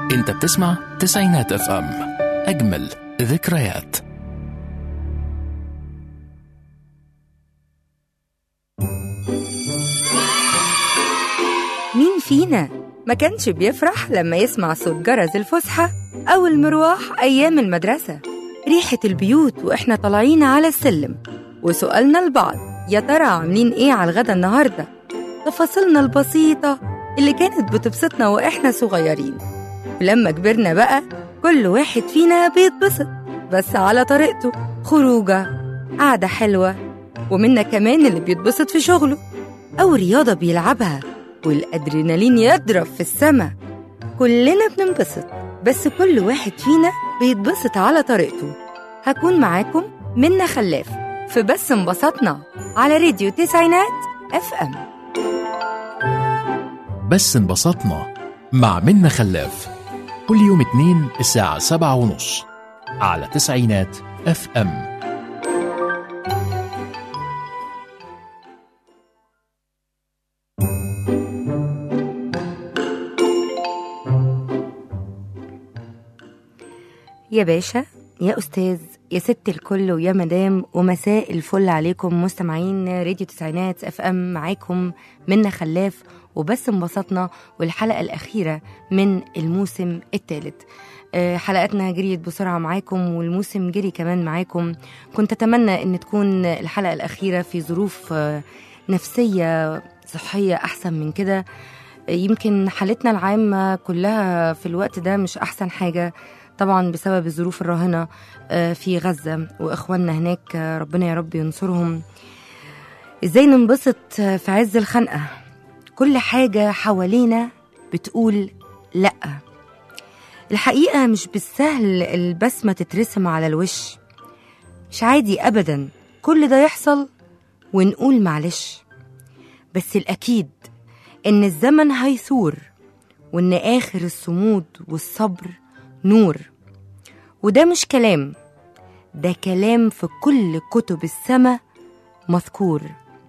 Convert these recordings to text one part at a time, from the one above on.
انت بتسمع تسعينات اف ام اجمل ذكريات مين فينا ما كانش بيفرح لما يسمع صوت جرس الفسحة أو المروح أيام المدرسة ريحة البيوت وإحنا طالعين على السلم وسؤالنا لبعض يا ترى عاملين إيه على الغدا النهاردة تفاصيلنا البسيطة اللي كانت بتبسطنا وإحنا صغيرين ولما كبرنا بقى كل واحد فينا بيتبسط بس على طريقته خروجة قعدة حلوة ومنا كمان اللي بيتبسط في شغله أو رياضة بيلعبها والأدرينالين يضرب في السما كلنا بننبسط بس كل واحد فينا بيتبسط على طريقته هكون معاكم منا خلاف في بس انبسطنا على راديو تسعينات اف ام بس انبسطنا مع منا خلاف كل يوم اتنين الساعة سبعة ونص على تسعينات اف ام يا باشا يا أستاذ يا ست الكل ويا مدام ومساء الفل عليكم مستمعين راديو تسعينات اف ام معاكم منا خلاف وبس انبسطنا والحلقة الأخيرة من الموسم الثالث آه، حلقاتنا جريت بسرعة معاكم والموسم جري كمان معاكم كنت أتمنى أن تكون الحلقة الأخيرة في ظروف آه، نفسية صحية أحسن من كده آه، يمكن حالتنا العامة كلها في الوقت ده مش أحسن حاجة طبعا بسبب الظروف الراهنة آه، في غزة وإخواننا هناك آه، ربنا يا رب ينصرهم إزاي ننبسط آه، في عز الخنقة كل حاجة حوالينا بتقول لأ الحقيقة مش بالسهل البسمة تترسم على الوش مش عادي أبدا كل ده يحصل ونقول معلش بس الأكيد إن الزمن هيثور وإن آخر الصمود والصبر نور وده مش كلام ده كلام في كل كتب السماء مذكور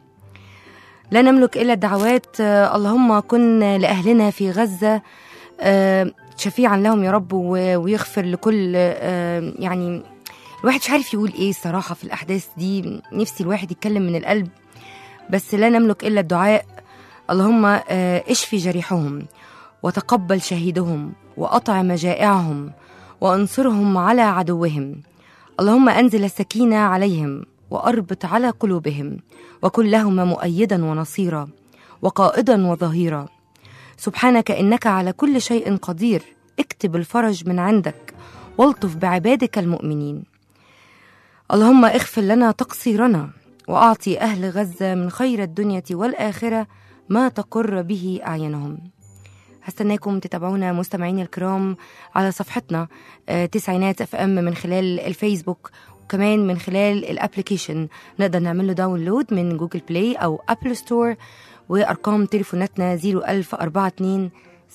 لا نملك إلا الدعوات آه، اللهم كن لأهلنا في غزة آه، شفيعا لهم يا رب و- ويغفر لكل آه، يعني الواحد مش عارف يقول ايه الصراحة في الأحداث دي نفسي الواحد يتكلم من القلب بس لا نملك إلا الدعاء اللهم آه، اشفي جريحهم وتقبل شهيدهم وأطعم جائعهم وانصرهم على عدوهم اللهم أنزل السكينة عليهم وأربط على قلوبهم وكن لهما مؤيدا ونصيرا وقائدا وظهيرا سبحانك إنك على كل شيء قدير اكتب الفرج من عندك والطف بعبادك المؤمنين اللهم اغفر لنا تقصيرنا وأعطي أهل غزة من خير الدنيا والآخرة ما تقر به أعينهم هستناكم تتابعونا مستمعيني الكرام على صفحتنا آه، تسعينات اف ام من خلال الفيسبوك وكمان من خلال الابليكيشن نقدر نعمل له داونلود من جوجل بلاي او ابل ستور وارقام تليفوناتنا 01042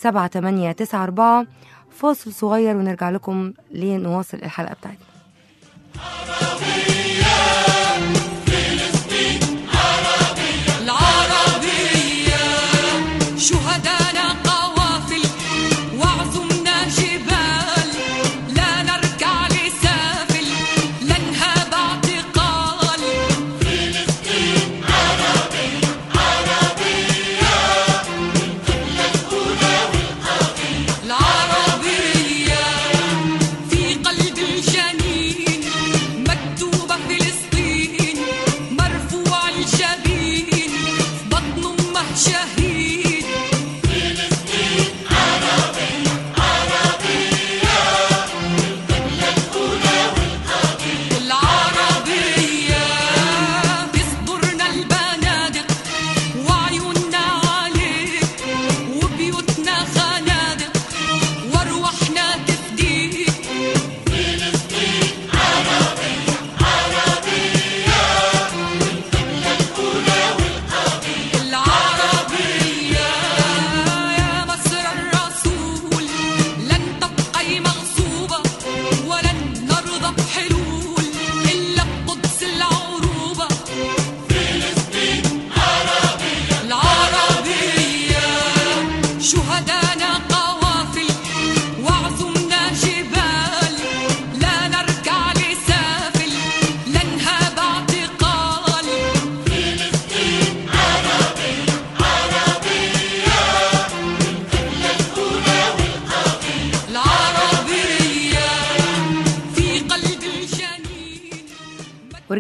7894 فاصل صغير ونرجع لكم لنواصل الحلقه بتاعتنا العربية شهدانا قوافل وعظمنا جبال لا نركع لسافل لا نهاب اعتقال العربية في قلب الجنين مكتوبة فلسطين مرفوع الجبين بطن أمه شهيد العربية في صدورنا البنادق وعيوننا عليك وبيوتنا خنادق وارواحنا تفديك العربية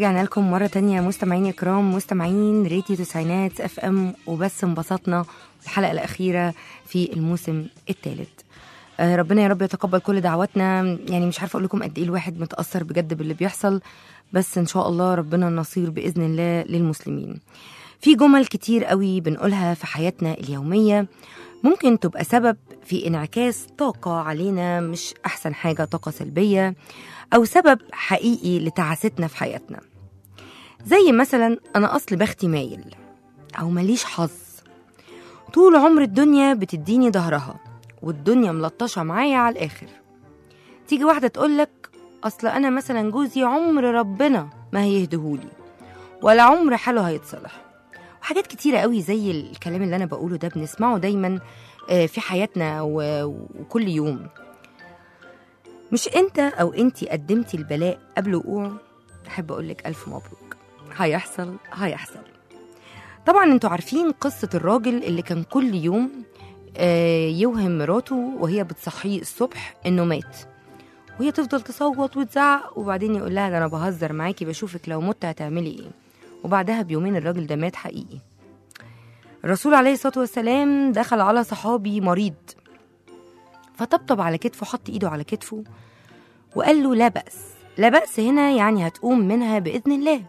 ورجعنا لكم مرة تانية مستمعين الكرام مستمعين راديو تسعينات اف ام وبس انبسطنا الحلقة الأخيرة في الموسم الثالث آه ربنا يا رب يتقبل كل دعواتنا يعني مش عارفة أقول لكم قد إيه الواحد متأثر بجد باللي بيحصل بس إن شاء الله ربنا النصير بإذن الله للمسلمين في جمل كتير قوي بنقولها في حياتنا اليومية ممكن تبقى سبب في انعكاس طاقة علينا مش أحسن حاجة طاقة سلبية أو سبب حقيقي لتعاستنا في حياتنا زي مثلا أنا أصل بختي مايل أو ماليش حظ طول عمر الدنيا بتديني ظهرها والدنيا ملطشة معايا على الآخر تيجي واحدة تقولك أصل أنا مثلا جوزي عمر ربنا ما هيهدهولي ولا عمر حاله هيتصلح وحاجات كتيرة قوي زي الكلام اللي أنا بقوله ده بنسمعه دايما آه، في حياتنا و- وكل يوم مش انت او انتي قدمتي البلاء قبل وقوعه احب اقولك الف مبروك هيحصل هيحصل طبعا انتوا عارفين قصة الراجل اللي كان كل يوم آه، يوهم مراته وهي بتصحيه الصبح انه مات وهي تفضل تصوت وتزعق وبعدين يقول لها ده انا بهزر معاكي بشوفك لو مت هتعملي ايه وبعدها بيومين الراجل ده مات حقيقي الرسول عليه الصلاة والسلام دخل على صحابي مريض فطبطب على كتفه حط ايده على كتفه وقال له لا بأس لا بأس هنا يعني هتقوم منها بإذن الله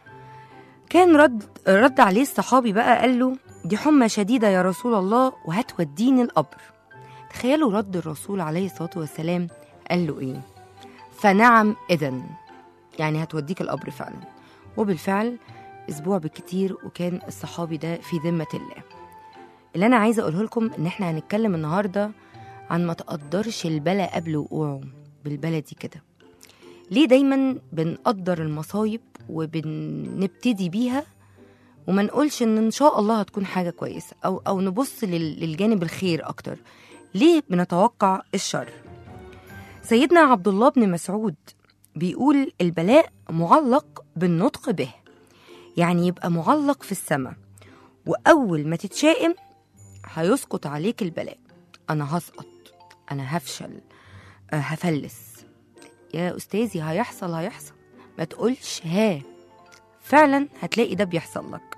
كان رد رد عليه الصحابي بقى قال له دي حمى شديدة يا رسول الله وهتوديني القبر تخيلوا رد الرسول عليه الصلاة والسلام قال له ايه فنعم إذن يعني هتوديك القبر فعلا وبالفعل أسبوع بالكتير وكان الصحابي ده في ذمة الله اللي أنا عايزة أقوله لكم إن إحنا هنتكلم النهاردة عن ما تقدرش البلا قبل وقوعه بالبلدي كده ليه دايما بنقدر المصايب وبنبتدي بيها وما نقولش ان ان شاء الله هتكون حاجه كويسه او او نبص لل- للجانب الخير اكتر ليه بنتوقع الشر سيدنا عبد الله بن مسعود بيقول البلاء معلق بالنطق به يعني يبقى معلق في السماء واول ما تتشائم هيسقط عليك البلاء انا هسقط انا هفشل أه هفلس يا استاذي هيحصل هيحصل ما تقولش ها فعلا هتلاقي ده بيحصل لك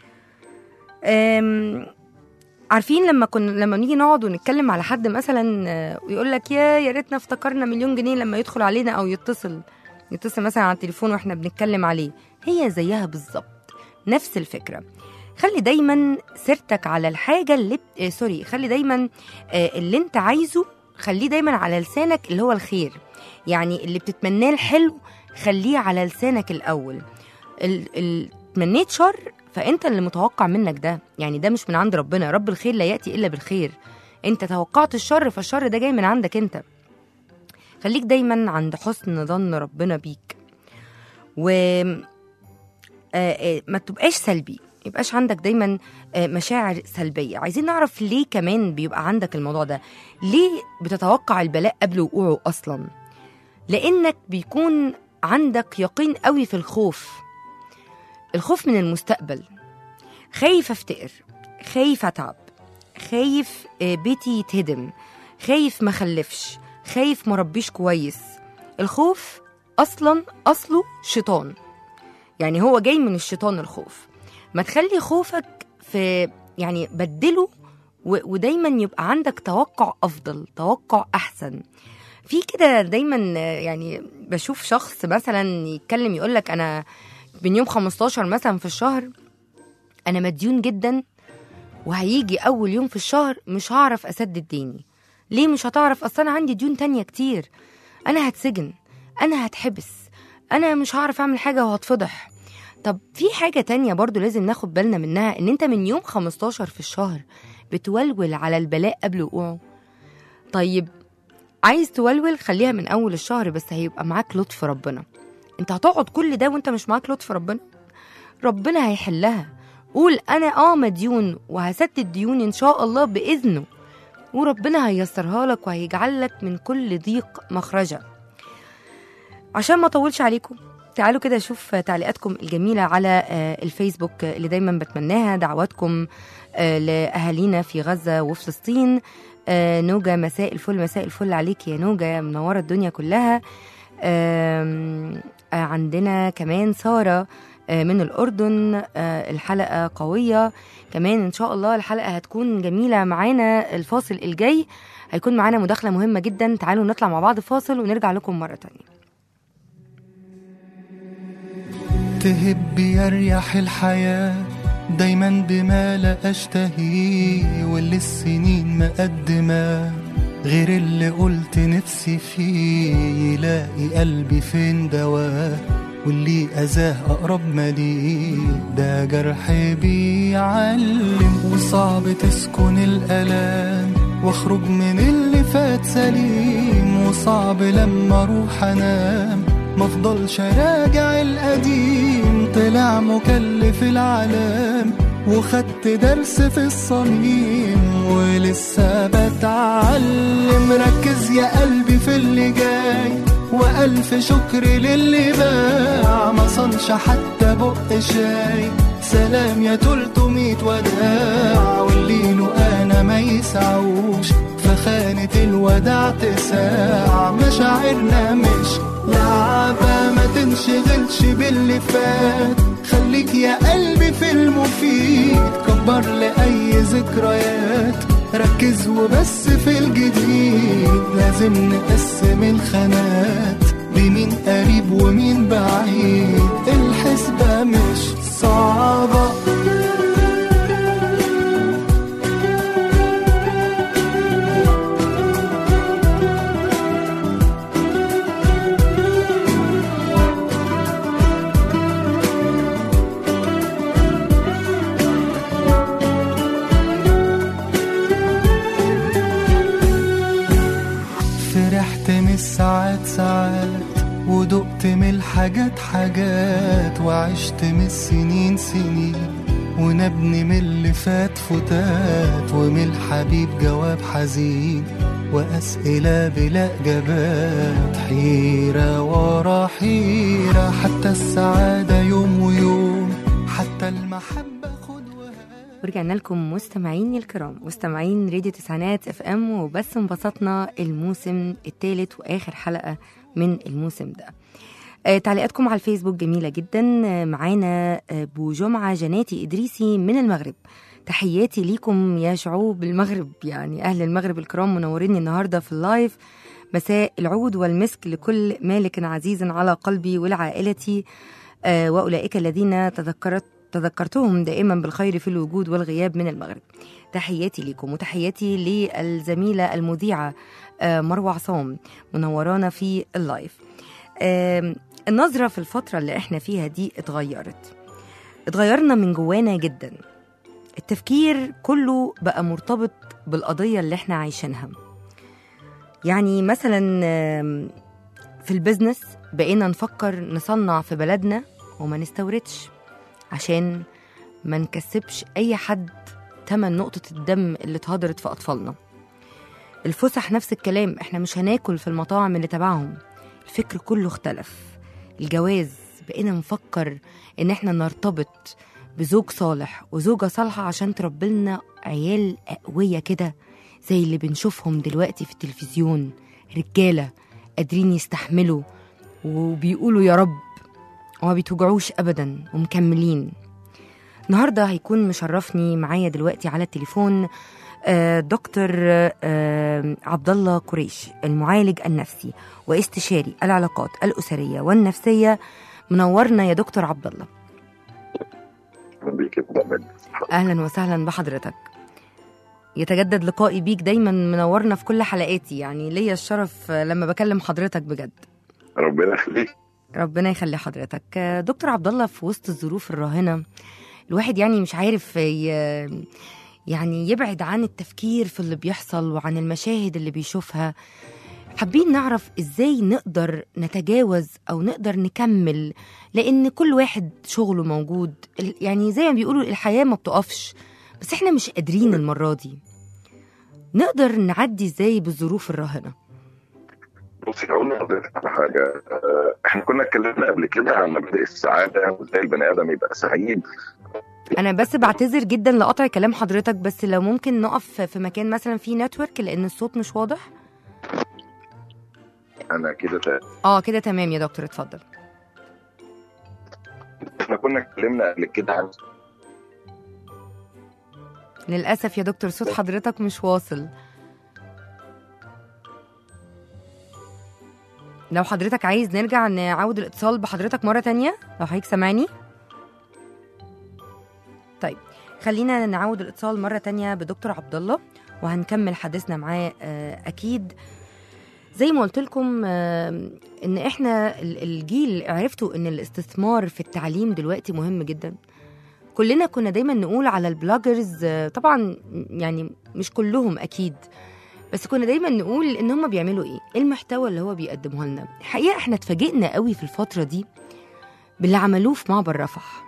أم، عارفين لما كنا لما نيجي نقعد ونتكلم على حد مثلا آه، ويقول لك يا يا ريتنا افتكرنا مليون جنيه لما يدخل علينا او يتصل يتصل مثلا على التليفون واحنا بنتكلم عليه هي زيها بالظبط نفس الفكره خلي دايما سيرتك على الحاجه اللي بت... آه سوري خلي دايما آه اللي انت عايزه خليه دايما على لسانك اللي هو الخير يعني اللي بتتمناه الحلو خليه على لسانك الاول ال... ال... تمنيت شر فانت اللي متوقع منك ده يعني ده مش من عند ربنا رب الخير لا ياتي الا بالخير انت توقعت الشر فالشر ده جاي من عندك انت خليك دايما عند حسن ظن ربنا بيك و آه، آه، ما تبقاش سلبي يبقاش عندك دايما آه، مشاعر سلبية عايزين نعرف ليه كمان بيبقى عندك الموضوع ده ليه بتتوقع البلاء قبل وقوعه أصلا لأنك بيكون عندك يقين قوي في الخوف الخوف من المستقبل خايف افتقر خايف اتعب خايف آه، بيتي يتهدم خايف ما خلفش خايف مربيش كويس الخوف اصلا اصله شيطان يعني هو جاي من الشيطان الخوف ما تخلي خوفك في يعني بدله و- ودايما يبقى عندك توقع افضل توقع احسن في كده دايما آه، يعني بشوف شخص مثلا يتكلم يقولك انا من يوم 15 مثلا في الشهر انا مديون جدا وهيجي اول يوم في الشهر مش هعرف اسدد ديني ليه مش هتعرف اصل انا عندي ديون تانية كتير انا هتسجن انا هتحبس انا مش هعرف اعمل حاجه وهتفضح طب في حاجه تانية برضو لازم ناخد بالنا منها ان انت من يوم 15 في الشهر بتولول على البلاء قبل وقوعه طيب عايز تولول خليها من اول الشهر بس هيبقى معاك لطف ربنا انت هتقعد كل ده وانت مش معاك لطف ربنا ربنا هيحلها قول انا اه مديون وهسدد ديوني ان شاء الله باذنه وربنا هيسرها لك وهيجعل لك من كل ضيق مخرجا عشان ما اطولش عليكم تعالوا كده اشوف تعليقاتكم الجميله على آه، الفيسبوك اللي دايما بتمناها دعواتكم آه، لاهالينا في غزه وفلسطين آه، نوجا مساء الفل مساء الفل عليك يا نوجا منوره الدنيا كلها آم، آه، عندنا كمان ساره آه، من الاردن آه، الحلقه قويه كمان ان شاء الله الحلقه هتكون جميله معانا الفاصل الجاي هيكون معانا مداخله مهمه جدا تعالوا نطلع مع بعض فاصل ونرجع لكم مره تانية تهب يريح الحياة دايما بما لا أشتهيه واللي السنين مقدمة غير اللي قلت نفسي فيه يلاقي قلبي فين دواه واللي أذاه أقرب ما ليه ده جرح بيعلم وصعب تسكن الألام واخرج من اللي فات سليم وصعب لما اروح انام مفضلش راجع القديم طلع مكلف العالم وخدت درس في الصميم ولسه بتعلم ركز يا قلبي في اللي جاي وألف شكر للي باع ما صنش حتى بق شاي سلام يا تلتمية وداع واللي له أنا ما يسعوش فخانة الوداع تساع مشاعرنا مش لعبة ما تنشغلش باللي فات خليك يا قلبي في المفيد كبر لأي ذكريات ركز وبس في الجديد لازم نقسم الخانات بمين قريب ومين بعيد الحسبة مش صعبة فرحت من الساعات ساعات ودقت من الحاجات حاجات وعشت من السنين سنين ونبني من اللي فات فتات ومن الحبيب جواب حزين وأسئلة بلا إجابات حيرة ورا حيرة حتى السعادة يوم ويوم حتى المحبة خد وهات ورجعنا لكم مستمعيني الكرام مستمعين راديو تسعينات اف ام وبس انبسطنا الموسم الثالث واخر حلقه من الموسم ده آه، تعليقاتكم على الفيسبوك جميلة جدا آه، معانا آه، بو جمعة جناتي إدريسي من المغرب تحياتي ليكم يا شعوب المغرب يعني أهل المغرب الكرام منوريني النهاردة في اللايف مساء العود والمسك لكل مالك عزيز على قلبي ولعائلتي آه، وأولئك الذين تذكرت تذكرتهم دائما بالخير في الوجود والغياب من المغرب تحياتي لكم وتحياتي للزميلة المذيعة آه، مروة عصام منورانا في اللايف آم، النظرة في الفترة اللي احنا فيها دي اتغيرت اتغيرنا من جوانا جدا التفكير كله بقى مرتبط بالقضية اللي احنا عايشينها يعني مثلا آم، في البيزنس بقينا نفكر نصنع في بلدنا وما نستوردش عشان ما نكسبش أي حد تمن نقطة الدم اللي اتهدرت في أطفالنا الفسح نفس الكلام احنا مش هناكل في المطاعم اللي تبعهم الفكر كله اختلف الجواز بقينا نفكر ان احنا نرتبط بزوج صالح وزوجة صالحة عشان تربلنا عيال أقوية كده زي اللي بنشوفهم دلوقتي في التلفزيون رجالة قادرين يستحملوا وبيقولوا يا رب وما بيتوجعوش أبدا ومكملين النهاردة هيكون مشرفني معايا دلوقتي على التليفون آه، دكتور آه، عبد الله قريش المعالج النفسي واستشاري العلاقات الأسرية والنفسية منورنا يا دكتور عبد الله بيك بتعمل أهلا وسهلا بحضرتك يتجدد لقائي بيك دايما منورنا في كل حلقاتي يعني ليا الشرف آه، لما بكلم حضرتك بجد ربنا يخليك ربنا يخلي حضرتك آه، دكتور عبد الله في وسط الظروف الراهنه الواحد يعني مش عارف ي- يعني يبعد عن التفكير في اللي بيحصل وعن المشاهد اللي بيشوفها حابين نعرف ازاي نقدر نتجاوز او نقدر نكمل لان كل واحد شغله موجود ال- يعني زي ما بيقولوا الحياه ما بتقفش بس احنا مش قادرين المره دي نقدر نعدي ازاي بالظروف الراهنه بصي هقول لحضرتك على حاجه آه، احنا كنا اتكلمنا قبل كده عن مبادئ السعاده وازاي البني ادم يبقى سعيد انا بس بعتذر جدا لقطع كلام حضرتك بس لو ممكن نقف في مكان مثلا فيه نتورك لان الصوت مش واضح انا كده تا- اه كده تمام يا دكتور اتفضل احنا كنا اتكلمنا قبل كده عن للأسف يا دكتور صوت حضرتك مش واصل لو حضرتك عايز نرجع نعود الاتصال بحضرتك مرة تانية لو حضرتك سامعني طيب خلينا نعود الاتصال مرة تانية بدكتور عبد الله وهنكمل حديثنا معاه آه، أكيد زي ما قلت لكم آه، ان احنا ال- الجيل عرفتوا ان الاستثمار في التعليم دلوقتي مهم جدا كلنا كنا دايما نقول على البلوجرز آه، طبعا يعني مش كلهم اكيد بس كنا دايما نقول ان هم بيعملوا ايه ايه المحتوى اللي هو بيقدمه لنا الحقيقه احنا اتفاجئنا قوي في الفتره دي باللي عملوه في معبر رفح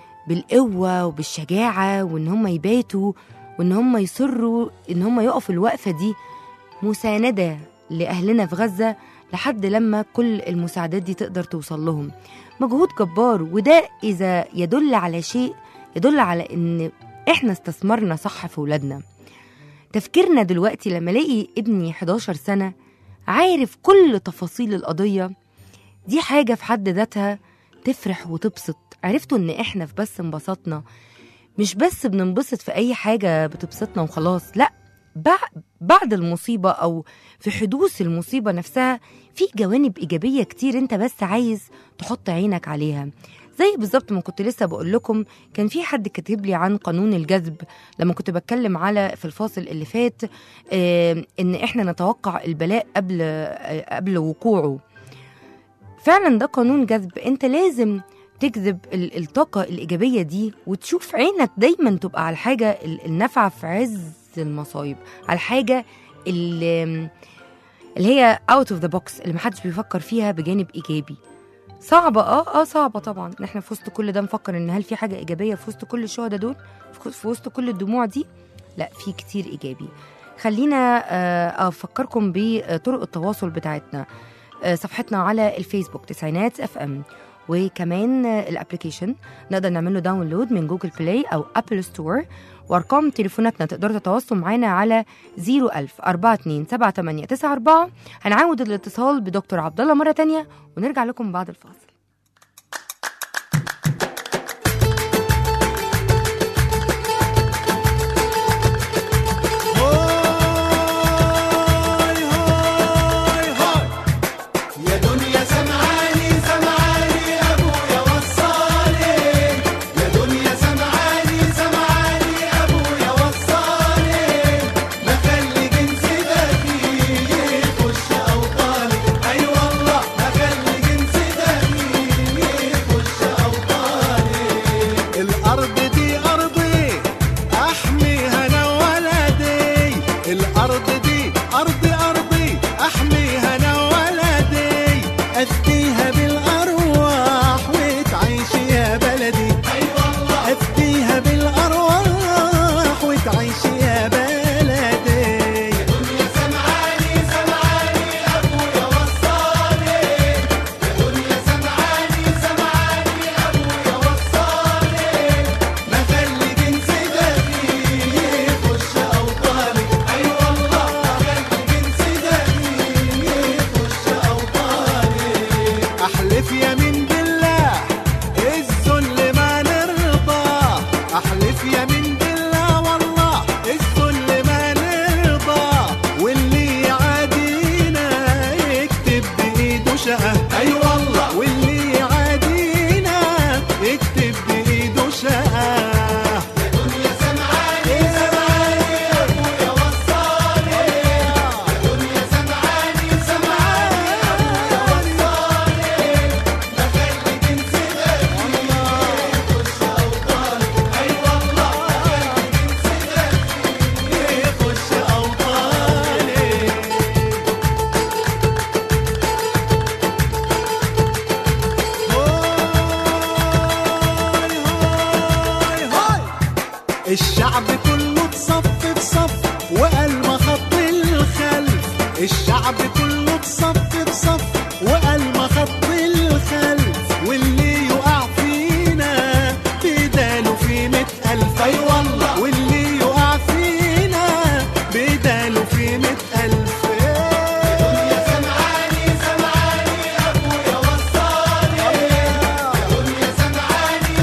بالقوه وبالشجاعه وان هم يباتوا وان هم يصروا ان هم يقفوا الوقفه دي مسانده لاهلنا في غزه لحد لما كل المساعدات دي تقدر توصل لهم مجهود جبار وده اذا يدل على شيء يدل على ان احنا استثمرنا صح في ولادنا تفكيرنا دلوقتي لما الاقي ابني 11 سنه عارف كل تفاصيل القضيه دي حاجه في حد ذاتها تفرح وتبسط عرفتوا ان احنا في بس انبسطنا مش بس بننبسط في اي حاجه بتبسطنا وخلاص لا بع- بعد المصيبه او في حدوث المصيبه نفسها في جوانب ايجابيه كتير انت بس عايز تحط عينك عليها زي بالظبط ما كنت لسه بقول لكم كان في حد كاتب لي عن قانون الجذب لما كنت بتكلم على في الفاصل اللي فات آه ان احنا نتوقع البلاء قبل آه قبل وقوعه فعلا ده قانون جذب انت لازم تجذب ال- الطاقة الإيجابية دي وتشوف عينك دايما تبقى على الحاجة ال- النافعة في عز المصايب على الحاجة اللي, اللي هي اوت اوف ذا بوكس اللي محدش بيفكر فيها بجانب إيجابي صعبة اه اه صعبة طبعا ان احنا في وسط كل ده نفكر ان هل في حاجة إيجابية في وسط كل الشهداء دول في- في وسط كل الدموع دي لا في كتير إيجابي خلينا آه، افكركم بطرق التواصل بتاعتنا آه، صفحتنا على الفيسبوك تسعينات اف ام وكمان آه، الابلكيشن نقدر نعمل له داونلود من جوجل بلاي او ابل ستور وارقام تليفوناتنا تقدروا تتواصلوا معانا على 01000 42 7894 هنعاود الاتصال بدكتور عبد الله مره تانية ونرجع لكم بعد الفاصل هاي هاي هاي يا دنيا سمعاني سمعاني ابويا وصاني يا دنيا سمعاني سمعاني ابويا وصاني ما خلي جنسي ده فيه يخش اوطاني اي والله ما خلي جنسي ده فيه يخش اوطاني الارض دي ارضي احميها انا ولدي الارض دي ارضي ارضي احميها انا ولدي اديها بالارواح وتعيش يا بلدي اي والله اديها بالارواح وتعيش يا بلدي يا دنيا سمعاني سمعاني ابويا وصاني يا دنيا سمعاني سمعاني ابويا وصاني ما خلي جنسي ده فيه يخش اوطاني اي والله ما خلي جنسي ده فيه يخش اوطاني احلف يمين بالله الذل ما نرضى احلف يمين بالله والله الذل ما نرضى واللي يعادينا يكتب بايده شقه اي والله واللي يعادينا يكتب بايده شقه يا دنيا سمعاني سمعاني ابويا وصاني يا دنيا سمعاني سمعاني ابويا وصاني ما خلي جنسي ده يخش اوطاني اي والله ما خلي جنسي ده يخش اوطاني هاي هاي هاي الشعب كله اتصف في صف وقال ما خط الخلف الشعب كله اتصف في صف وقال ما خط الخلف واللي يقع فينا بداله في مئة ألف أي والله واللي يقع فينا بداله في مئة ألف يا دنيا سمعاني سمعاني أبويا وصاني يا دنيا سمعاني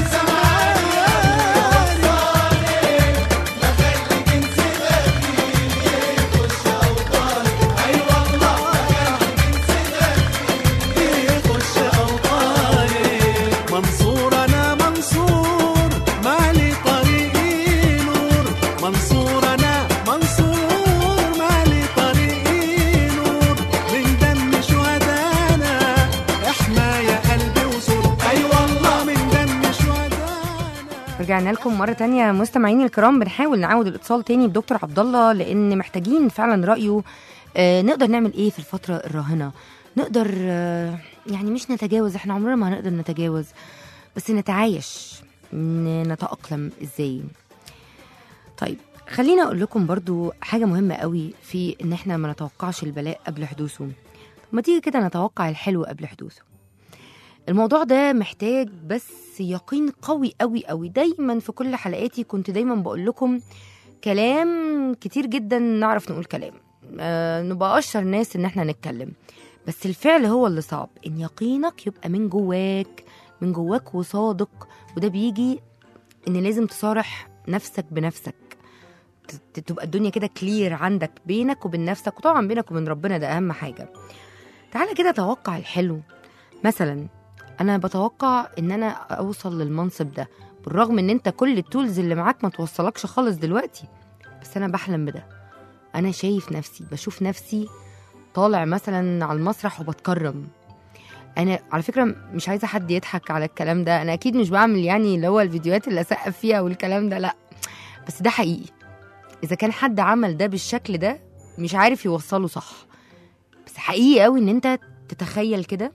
ورجعنا لكم مرة تانية مستمعيني الكرام بنحاول نعاود الاتصال تاني بدكتور عبد الله لأن محتاجين فعلا رأيه آه نقدر نعمل إيه في الفترة الراهنة نقدر آه يعني مش نتجاوز احنا عمرنا ما هنقدر نتجاوز بس نتعايش ن- نتأقلم ازاي طيب خليني اقول لكم برضو حاجة مهمة قوي في ان احنا ما نتوقعش البلاء قبل حدوثه طب ما تيجي كده نتوقع الحلو قبل حدوثه الموضوع ده محتاج بس يقين قوي قوي قوي دايما في كل حلقاتي كنت دايما بقول لكم كلام كتير جدا نعرف نقول كلام آه نبقى اشطر ناس ان احنا نتكلم بس الفعل هو اللي صعب ان يقينك يبقى من جواك من جواك وصادق وده بيجي ان لازم تصارح نفسك بنفسك ت- تبقى الدنيا كده كلير عندك بينك وبين نفسك وطبعا بينك وبين ربنا ده اهم حاجه تعالى كده توقع الحلو مثلا انا بتوقع ان انا اوصل للمنصب ده بالرغم ان انت كل التولز اللي معاك ما توصلكش خالص دلوقتي بس انا بحلم بده انا شايف نفسي بشوف نفسي طالع مثلا على المسرح وبتكرم انا على فكره مش عايزه حد يضحك على الكلام ده انا اكيد مش بعمل يعني اللي هو الفيديوهات اللي اسقف فيها والكلام ده لا بس ده حقيقي اذا كان حد عمل ده بالشكل ده مش عارف يوصله صح بس حقيقي قوي ان انت تتخيل كده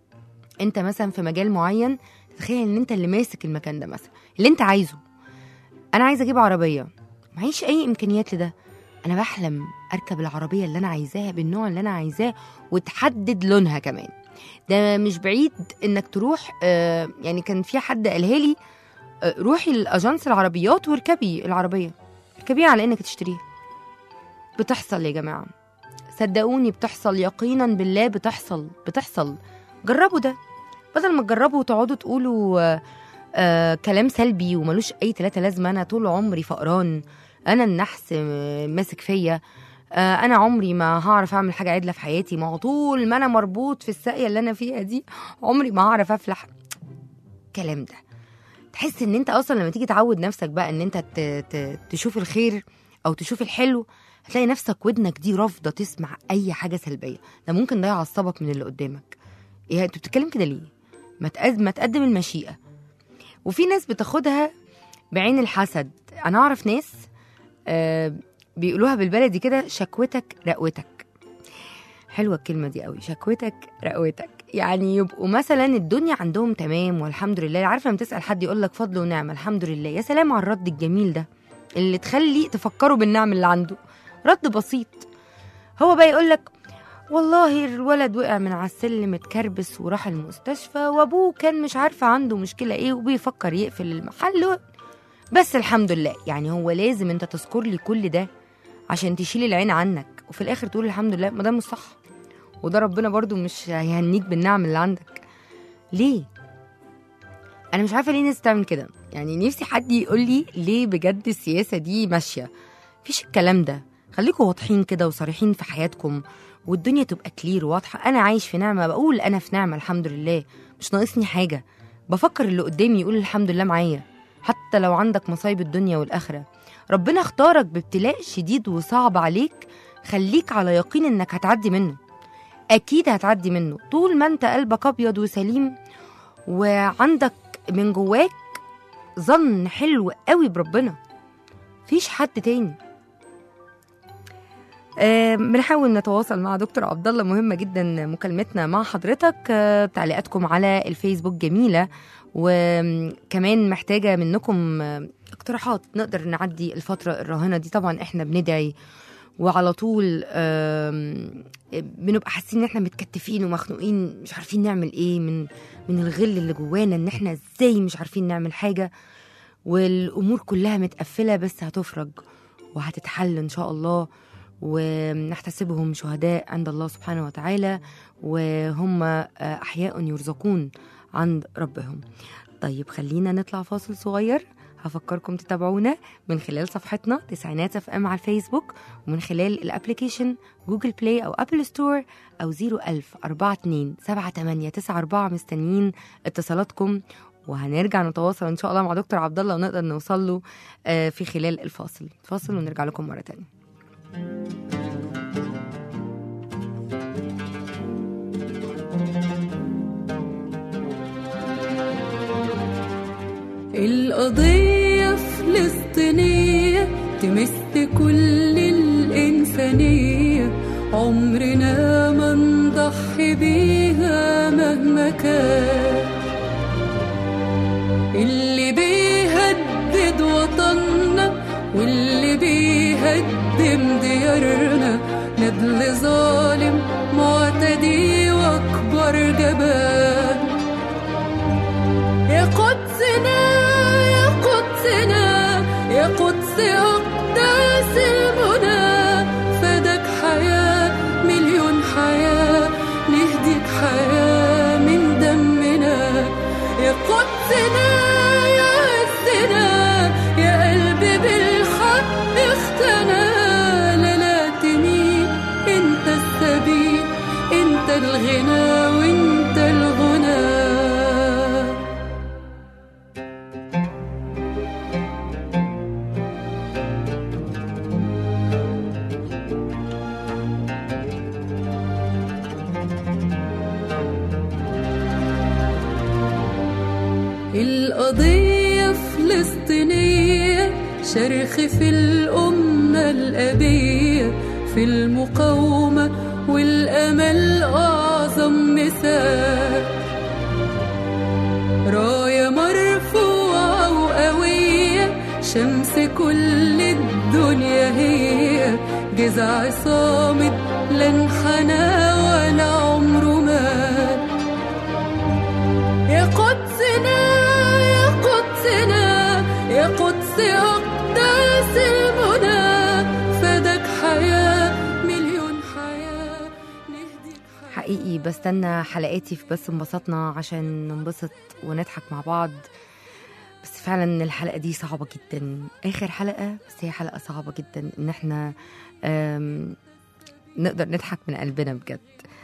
انت مثلا في مجال معين تتخيل ان انت اللي ماسك المكان ده مثلا اللي انت عايزه انا عايزه اجيب عربيه معيش اي امكانيات لده انا بحلم اركب العربيه اللي انا عايزاها بالنوع اللي انا عايزاه وتحدد لونها كمان ده مش بعيد انك تروح آه يعني كان في حد قالها لي آه روحي لاجانس العربيات واركبي العربيه اركبيها على انك تشتريها بتحصل يا جماعه صدقوني بتحصل يقينا بالله بتحصل بتحصل جربوا ده بدل ما تجربوا وتقعدوا تقولوا آه آه كلام سلبي وملوش اي تلاتة لازمه انا طول عمري فقران انا النحس آه، ماسك فيا آه انا عمري ما هعرف اعمل حاجه عدله في حياتي ما هو طول ما انا مربوط في الساقيه اللي انا فيها دي عمري ما هعرف افلح الكلام ده تحس ان انت اصلا لما تيجي تعود نفسك بقى ان انت ت- ت- تشوف الخير او تشوف الحلو هتلاقي نفسك ودنك دي رافضه تسمع اي حاجه سلبيه ده ممكن ده يعصبك من اللي قدامك ايه انت بتتكلم كده ليه ما تقد- ما تقدم المشيئه وفي ناس بتاخدها بعين الحسد انا اعرف ناس آه بيقولوها بالبلدي كده شكوتك رقوتك حلوه الكلمه دي قوي شكوتك رقوتك يعني يبقوا مثلا الدنيا عندهم تمام والحمد لله عارفه لما تسال حد يقول لك فضل ونعمه الحمد لله يا سلام على الرد الجميل ده اللي تخلي تفكروا بالنعم اللي عنده رد بسيط هو بقى يقول لك والله الولد وقع من على السلم اتكربس وراح المستشفى وابوه كان مش عارفه عنده مشكله ايه وبيفكر يقفل المحل و... بس الحمد لله يعني هو لازم انت تذكر لي كل ده عشان تشيل العين عنك وفي الاخر تقول الحمد لله ما ده مش صح وده ربنا برضو مش هيهنيك بالنعم اللي عندك ليه انا مش عارفه ليه الناس تعمل كده يعني نفسي حد يقول لي ليه بجد السياسه دي ماشيه مفيش الكلام ده خليكم واضحين كده وصريحين في حياتكم والدنيا تبقى كلير واضحه انا عايش في نعمه بقول انا في نعمه الحمد لله مش ناقصني حاجه بفكر اللي قدامي يقول الحمد لله معايا حتى لو عندك مصايب الدنيا والاخره ربنا اختارك بابتلاء شديد وصعب عليك خليك على يقين انك هتعدي منه اكيد هتعدي منه طول ما انت قلبك ابيض وسليم وعندك من جواك ظن حلو قوي بربنا فيش حد تاني آه، بنحاول نتواصل مع دكتور عبد الله مهمه جدا مكالمتنا مع حضرتك آه، تعليقاتكم على الفيسبوك جميله وكمان محتاجه منكم آه، اقتراحات نقدر نعدي الفتره الراهنه دي طبعا احنا بندعي وعلى طول آم، بنبقى حاسين ان احنا متكتفين ومخنوقين مش عارفين نعمل ايه من من الغل اللي جوانا ان احنا ازاي مش عارفين نعمل حاجه والامور كلها متقفله بس هتفرج وهتتحل ان شاء الله ونحتسبهم شهداء عند الله سبحانه وتعالى وهم احياء يرزقون عند ربهم طيب خلينا نطلع فاصل صغير هفكركم تتابعونا من خلال صفحتنا تسعينات اف ام على الفيسبوك ومن خلال الابليكيشن جوجل بلاي او ابل ستور او 01000 42 7894 مستنيين اتصالاتكم وهنرجع نتواصل ان شاء الله مع دكتور عبد الله ونقدر نوصل له آه، في خلال الفاصل فاصل ونرجع لكم مره تانية القضية تمس كل الإنسانية عمرنا ما نضحي بيها مهما كان اللي بيهدد وطننا واللي بيهدم ديارنا ندل ظالم معتدي واكبر جبان يا قدسنا يا قدسنا يا قدس أقداس المنى فدك حياة مليون حياة نهديك حياة من دمنا يا قدسنا يا عزنا يا قلبي بالحق اختنا لا لا تميل انت السبيل انت الغنى وانت الغنى القضية فلسطينية شرخ في الأمة الأبية في المقاومة والأمل أعظم مثال راية مرفوعة وقوية شمس كل الدنيا هي جذع صامد لا انحنى ولا عمره مات يا قدسنا يا قدسنا يا قدس أقداس المنى فدك حياة مليون حياة نهديك حياة حقيقي بستنى حلقاتي في بس انبسطنا عشان ننبسط ونضحك مع بعض بس فعلا الحلقة دي صعبة جدا آخر حلقة بس هي حلقة صعبة جدا إن احنا آم، نقدر نضحك من قلبنا بجد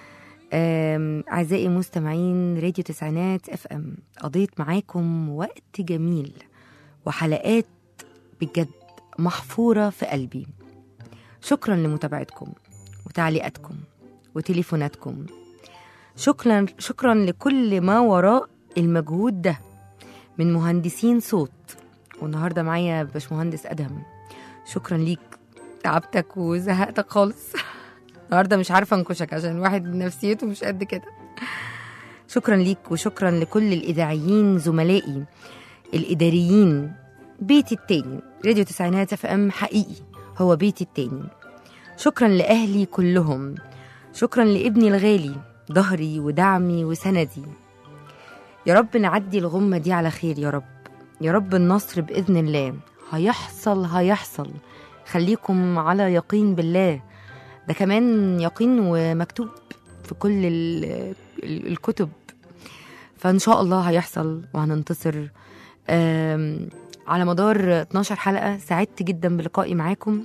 آم، أعزائي مستمعين راديو تسعينات اف ام قضيت معاكم وقت جميل وحلقات بجد محفورة في قلبي شكرا لمتابعتكم وتعليقاتكم وتليفوناتكم شكرا شكرا لكل ما وراء المجهود ده من مهندسين صوت والنهارده معايا باشمهندس ادهم شكرا ليك تعبتك وزهقتك خالص النهارده مش عارفه انكشك عشان الواحد نفسيته مش قد كده شكرا ليك وشكرا لكل الاذاعيين زملائي الاداريين بيتي التاني راديو تسعينات اف ام حقيقي هو بيتي التاني شكرا لاهلي كلهم شكرا لابني الغالي ظهري ودعمي وسندي يا رب نعدي الغمة دي على خير يا رب يا رب النصر بإذن الله هيحصل هيحصل خليكم على يقين بالله ده كمان يقين ومكتوب في كل ال- ال- الكتب فإن شاء الله هيحصل وهننتصر آم، على مدار 12 حلقة سعدت جدا بلقائي معاكم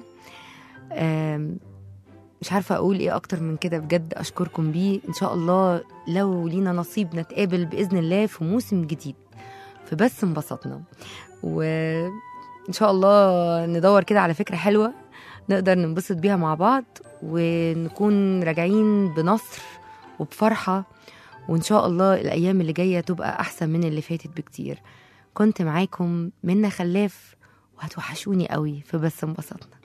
آم، مش عارفة أقول إيه أكتر من كده بجد أشكركم بيه إن شاء الله لو لينا نصيب نتقابل بإذن الله في موسم جديد فبس انبسطنا وإن شاء الله ندور كده على فكرة حلوة نقدر ننبسط بيها مع بعض ونكون راجعين بنصر وبفرحة وإن شاء الله الأيام اللي جاية تبقى أحسن من اللي فاتت بكتير كنت معاكم منى خلاف وهتوحشوني قوي فبس انبسطنا